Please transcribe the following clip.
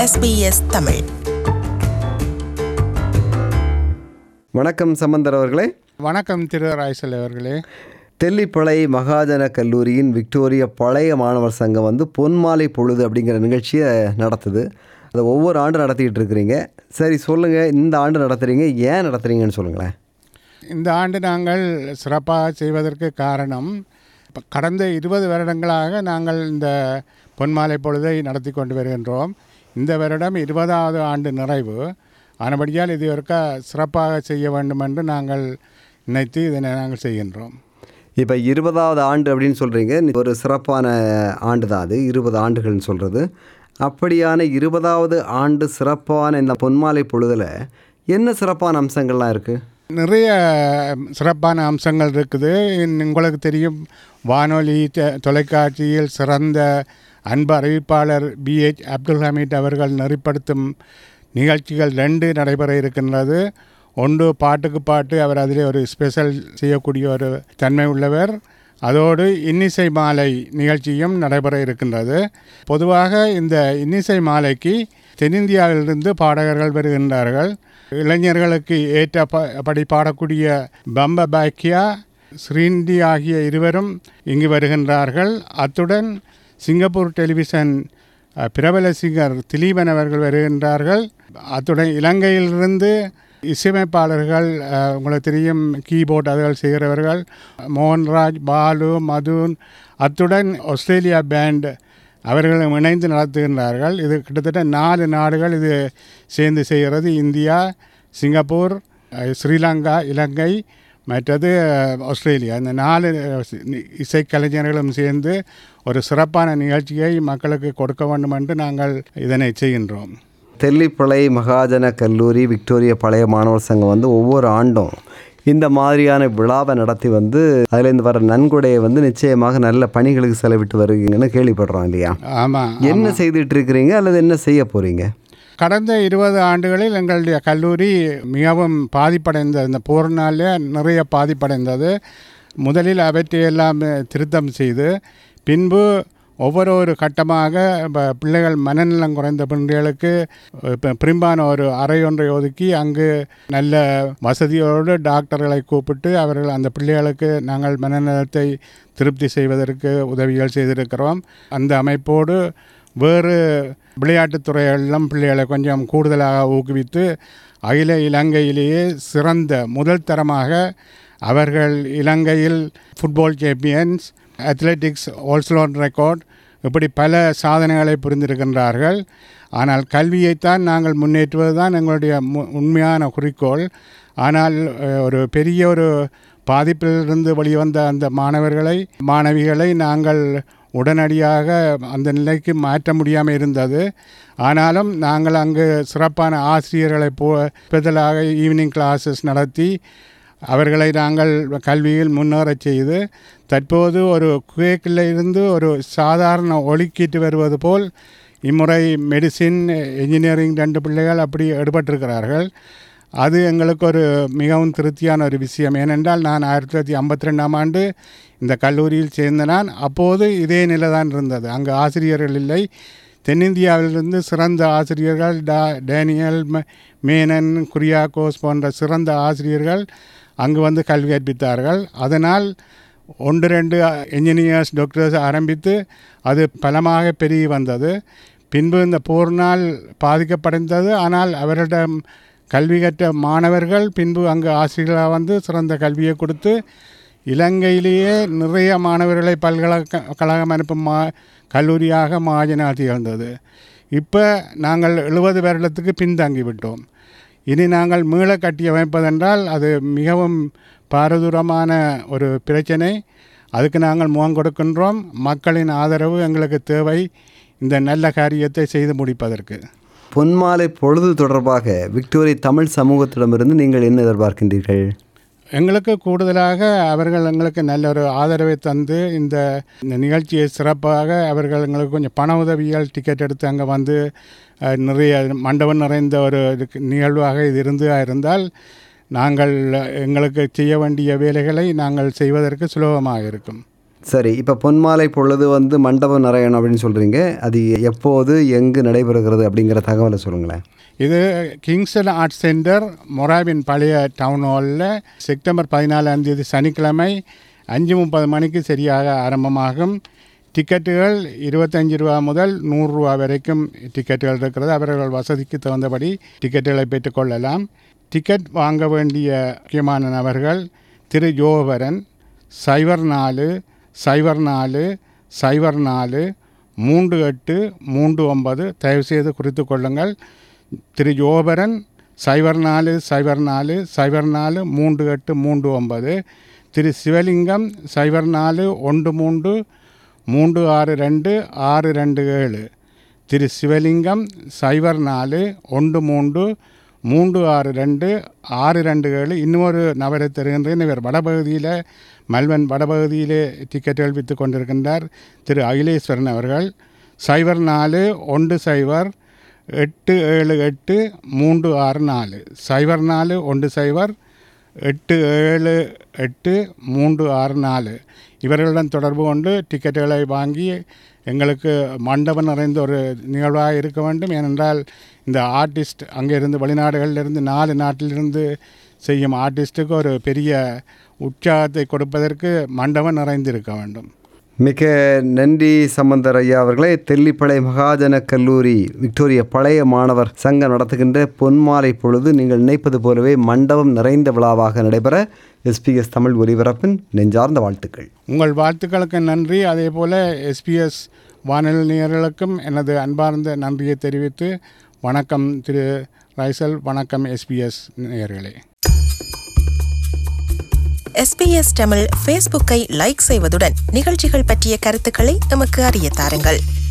SBS Tamil வணக்கம் சம்பந்தர் அவர்களே வணக்கம் திரு ராய்சல் அவர்களே தெல்லிப்பளை மகாஜன கல்லூரியின் விக்டோரியா பழைய மாணவர் சங்கம் வந்து பொன்மாலை பொழுது அப்படிங்கிற நிகழ்ச்சியை நடத்துது அதை ஒவ்வொரு ஆண்டு நடத்திக்கிட்டு இருக்கிறீங்க சரி சொல்லுங்கள் இந்த ஆண்டு நடத்துகிறீங்க ஏன் நடத்துகிறீங்கன்னு சொல்லுங்களேன் இந்த ஆண்டு நாங்கள் சிறப்பாக செய்வதற்கு காரணம் இப்ப கடந்த இருபது வருடங்களாக நாங்கள் இந்த பொன்மாலை பொழுதை நடத்தி கொண்டு வருகின்றோம் இந்த வருடம் இருபதாவது ஆண்டு நிறைவு ஆனபடியால் இது ஒருக்கா சிறப்பாக செய்ய வேண்டும் என்று நாங்கள் நினைத்து இதனை நாங்கள் செய்கின்றோம் இப்போ இருபதாவது ஆண்டு அப்படின்னு சொல்கிறீங்க ஒரு சிறப்பான ஆண்டு தான் அது இருபது ஆண்டுகள்னு சொல்கிறது அப்படியான இருபதாவது ஆண்டு சிறப்பான இந்த பொன்மாலை பொழுதில் என்ன சிறப்பான அம்சங்கள்லாம் இருக்குது நிறைய சிறப்பான அம்சங்கள் இருக்குது இன் உங்களுக்கு தெரியும் வானொலி தொ- தொலைக்காட்சியில் சிறந்த அன்பு அறிவிப்பாளர் பிஹெச் அப்துல் ஹமீத் அவர்கள் நெறிப்படுத்தும் நிகழ்ச்சிகள் ரெண்டு நடைபெற இருக்கின்றது ஒன்று பாட்டுக்கு பாட்டு அவர் அதிலே ஒரு ஸ்பெஷல் செய்யக்கூடிய ஒரு தன்மை உள்ளவர் அதோடு இன்னிசை மாலை நிகழ்ச்சியும் நடைபெற இருக்கின்றது பொதுவாக இந்த இன்னிசை மாலைக்கு தென்னிந்தியாவிலிருந்து பாடகர்கள் வருகின்றார்கள் இளைஞர்களுக்கு ஏற்ற ப படி பாடக்கூடிய பம்ப பாக்கியா ஸ்ரீந்தி ஆகிய இருவரும் இங்கு வருகின்றார்கள் அத்துடன் சிங்கப்பூர் டெலிவிஷன் அஹ், பிரபல சிங்கர் திலீபன் அவர்கள் வருகின்றார்கள் அத்துடன் இலங்கையிலிருந்து இசையமைப்பாளர்கள் அஹ், உங்களுக்கு தெரியும் கீபோர்ட் அதுகள் செய்கிறவர்கள் மோகன்ராஜ் பாலு மதுன் அத்துடன் ஆஸ்திரேலியா பேண்ட் அவர்களும் இணைந்து நடத்துகின்றார்கள் இது கிட்டத்தட்ட நாலு நாடுகள் இது சேர்ந்து செய்கிறது இந்தியா சிங்கப்பூர் அஹ், ஸ்ரீலங்கா இலங்கை மற்றது அஹ், ஆஸ்திரேலியா இந்த நாலு அஹ், சி- இசைக்கலைஞர்களும் சேர்ந்து ஒரு சிறப்பான நிகழ்ச்சியை மக்களுக்கு கொடுக்க வேண்டும் என்று நாங்கள் இதனை செய்கின்றோம் தெல்லிப்பளை மகாஜன கல்லூரி விக்டோரியா பழைய மாணவர் சங்கம் வந்து ஒவ்வொரு ஆண்டும் இந்த மாதிரியான விழாவை நடத்தி வந்து அதுலேருந்து வர நன்கொடையை வந்து நிச்சயமாக நல்ல பணிகளுக்கு செலவிட்டு வருவீங்கன்னு கேள்விப்படுறோம் இல்லையா ஆமாம் என்ன செய்துட்டு இருக்கிறீங்க அல்லது என்ன செய்ய போறீங்க கடந்த இருபது ஆண்டுகளில் எங்களுடைய கல்லூரி மிகவும் பாதிப்படைந்த இந்த போர்னாலே நிறைய பாதிப்படைந்தது முதலில் அவற்றையெல்லாம் திருத்தம் செய்து பின்பு ஒவ்வொரு ஒரு கட்டமாக ப- பிள்ளைகள் மனநலம் குறைந்த பிள்ளைகளுக்கு இப்ப பிரிம்பான ஒரு அறை ஒன்றை ஒதுக்கி அங்கு நல்ல வசதியோடு டாக்டர்களை கூப்பிட்டு அவர்கள் அந்த பிள்ளைகளுக்கு நாங்கள் மனநலத்தை திருப்தி செய்வதற்கு உதவிகள் செய்திருக்கிறோம் அந்த அமைப்போடு வேறு விளையாட்டுத் துறைகளிலும் பிள்ளைகளை கொஞ்சம் கூடுதலாக ஊக்குவித்து அகில இலங்கையிலேயே சிறந்த முதல் தரமாக அவர்கள் இலங்கையில் football champions athletics all Ceylon record இப்படி பல சாதனைகளை புரிந்திருக்கின்றார்கள் ஆனால் கல்வியைத்தான் நாங்கள் முன்னேற்றுவது தான் எங்களுடைய மு- உண்மையான குறிக்கோள் ஆனால் அஹ், ஒரு பெரிய ஒரு பாதிப்பிலிருந்து வெளிவந்த அந்த மாணவர்களை மாணவிகளை நாங்கள் உடனடியாக அந்த நிலைக்கு மாற்ற முடியாமல் இருந்தது ஆனாலும் நாங்கள் அங்கு சிறப்பான ஆசிரியர்களை போ பதிலாக ஈவினிங் கிளாஸஸ் நடத்தி அவர்களை நாங்கள் கல்வியில் முன்னேறச் செய்து தற்போது ஒரு குவேக்கில் இருந்து ஒரு சாதாரண ஒலிக்கீட்டு வருவது போல் இம்முறை மெடிசின் இன்ஜினியரிங் ரெண்டு பிள்ளைகள் அப்படி எடுபட்டிருக்கிறார்கள் அது எங்களுக்கு ஒரு மிகவும் திருப்தியான ஒரு விஷயம் ஏனென்றால் நான் ஆயிரத்தி தொள்ளாயிரத்தி ஐம்பத்தி ரெண்டாம் ஆண்டு இந்த கல்லூரியில் சேர்ந்த நான் அப்போது இதே நிலை தான் இருந்தது அங்கு ஆசிரியர்கள் இல்லை தென்னிந்தியாவிலிருந்து சிறந்த ஆசிரியர்கள் டா டேனியல் ம- மேனன் குரியாக்கோஸ் போன்ற சிறந்த ஆசிரியர்கள் அங்கு வந்து கல்வி கற்பித்தார்கள் அதனால் ஒன்று ரெண்டு என்ஜினியர்ஸ் டாக்டர்ஸ் ஆரம்பித்து அது பலமாக பெருகி வந்தது பின்பு இந்த போரினால் பாதிக்கப்படைந்தது ஆனால் அவரிடம் கல்வி கற்ற மாணவர்கள் பின்பு அங்கு ஆசிரியர்களாக வந்து சிறந்த கல்வியை கொடுத்து இலங்கையிலேயே நிறைய மாணவர்களை பல்கலைக்கழகம் அனுப்பும் மா கல்லூரியாக மாஜனா திகழ்ந்தது இப்போ நாங்கள் எழுபது வருடத்துக்கு பின்தங்கி விட்டோம் இனி நாங்கள் மீள கட்டி அமைப்பதென்றால் அது மிகவும் பாரதூரமான ஒரு பிரச்சனை அதுக்கு நாங்கள் முகம் கொடுக்கின்றோம் மக்களின் ஆதரவு எங்களுக்கு தேவை இந்த நல்ல காரியத்தை செய்து முடிப்பதற்கு பொன்மாலை பொழுது தொடர்பாக விக்டோரியா தமிழ் சமூகத்திடமிருந்து நீங்கள் என்ன எதிர்பார்க்கின்றீர்கள் எங்களுக்கு கூடுதலாக அவர்கள் எங்களுக்கு நல்ல ஒரு ஆதரவை தந்து இந்த இந்த நிகழ்ச்சியை சிறப்பாக அவர்கள் எங்களுக்கு கொஞ்சம் பண உதவிகள் டிக்கெட் எடுத்து அங்கே வந்து அஹ், நிறைய மண்டபம் நிறைந்த ஒரு இதுக்கு நிகழ்வாக இது இருந்து இருந்தால் நாங்கள் எங்களுக்கு செய்ய வேண்டிய வேலைகளை நாங்கள் செய்வதற்கு சுலபமாக இருக்கும் சரி இப்போ பொன்மாலை பொழுது வந்து மண்டபம் நிறையணும் அப்படின்னு சொல்கிறீங்க அது எப்போது எங்கு நடைபெறுகிறது அப்படிங்கிற தகவலை சொல்லுங்களேன் இது கிங்ஸ்டன் ஆர்ட் சென்டர் மொராவின் பழைய டவுன் ஹாலில் செப்டம்பர் பதினாலாம் தேதி சனிக்கிழமை அஞ்சு முப்பது மணிக்கு சரியாக ஆரம்பமாகும் டிக்கெட்டுகள் இருபத்தஞ்சு ரூபா முதல் நூறுரூவா வரைக்கும் டிக்கெட்டுகள் இருக்கிறது அவர்கள் வசதிக்கு தகுந்தபடி டிக்கெட்டுகளை பெற்றுக்கொள்ளலாம் டிக்கெட் வாங்க வேண்டிய முக்கியமான நபர்கள் திரு யோகவரன் சைபர் நாலு சைபர் நாலு சைபர் நாலு மூன்று எட்டு மூன்று ஒன்பது தயவுசெய்து குறித்து கொள்ளுங்கள் திரு யோபரன் சைபர் நாலு சைபர் நாலு சைபர் நாலு மூன்று எட்டு மூன்று ஒன்பது திரு சிவலிங்கம் சைபர் நாலு ஒன்று மூன்று மூன்று ஆறு ரெண்டு ஆறு ரெண்டு ஏழு திரு சிவலிங்கம் சைபர் நாலு ஒன்று மூன்று மூன்று ஆறு ரெண்டு ஆறு ரெண்டு ஏழு இன்னொரு நபரை தருகின்றேன் இவர் வடபகுதியில் மல்வன் வடபகுதியிலே டிக்கெட்டுகள் விற்று கொண்டிருக்கின்றார் திரு அகிலேஸ்வரன் அவர்கள் சைபர் நாலு ஒன்று சைபர் எட்டு ஏழு எட்டு மூன்று ஆறு நாலு சைபர் நாலு ஒன்று சைபர் எட்டு ஏழு எட்டு மூன்று ஆறு நாலு இவர்களுடன் தொடர்பு கொண்டு டிக்கெட்டுகளை வாங்கி எங்களுக்கு மண்டபம் நிறைந்த ஒரு நிகழ்வாக இருக்க வேண்டும் ஏனென்றால் இந்த ஆர்டிஸ்ட் அங்கே இருந்து வெளிநாடுகளிலிருந்து நாலு நாட்டிலிருந்து செய்யும் ஆர்டிஸ்ட்டுக்கு ஒரு பெரிய உற்சாகத்தை கொடுப்பதற்கு மண்டபம் நிறைந்திருக்க வேண்டும் மிக நன்றி சம்பந்தர் ஐயா அவர்களே தெல்லிப்பளை மகாஜன கல்லூரி விக்டோரியா பழைய மாணவர் சங்கம் நடத்துகின்ற பொன்மாலை பொழுது நீங்கள் நினைப்பது போலவே மண்டபம் நிறைந்த விழாவாக நடைபெற எஸ்பிஎஸ் தமிழ் ஒலிபரப்பின் நெஞ்சார்ந்த வாழ்த்துக்கள் உங்கள் வாழ்த்துக்களுக்கு நன்றி அதே போல் எஸ்பிஎஸ் வானொலி நேயர்களுக்கும் எனது அன்பார்ந்த நன்றியை தெரிவித்து வணக்கம் திரு ரைசல் வணக்கம் எஸ்பிஎஸ் நேயர்களே எஸ்பிஎஸ் தமிழ் ஃபேஸ்புக்கை லைக் செய்வதுடன் நிகழ்ச்சிகள் பற்றிய கருத்துக்களை எமக்கு அறிய தாருங்கள்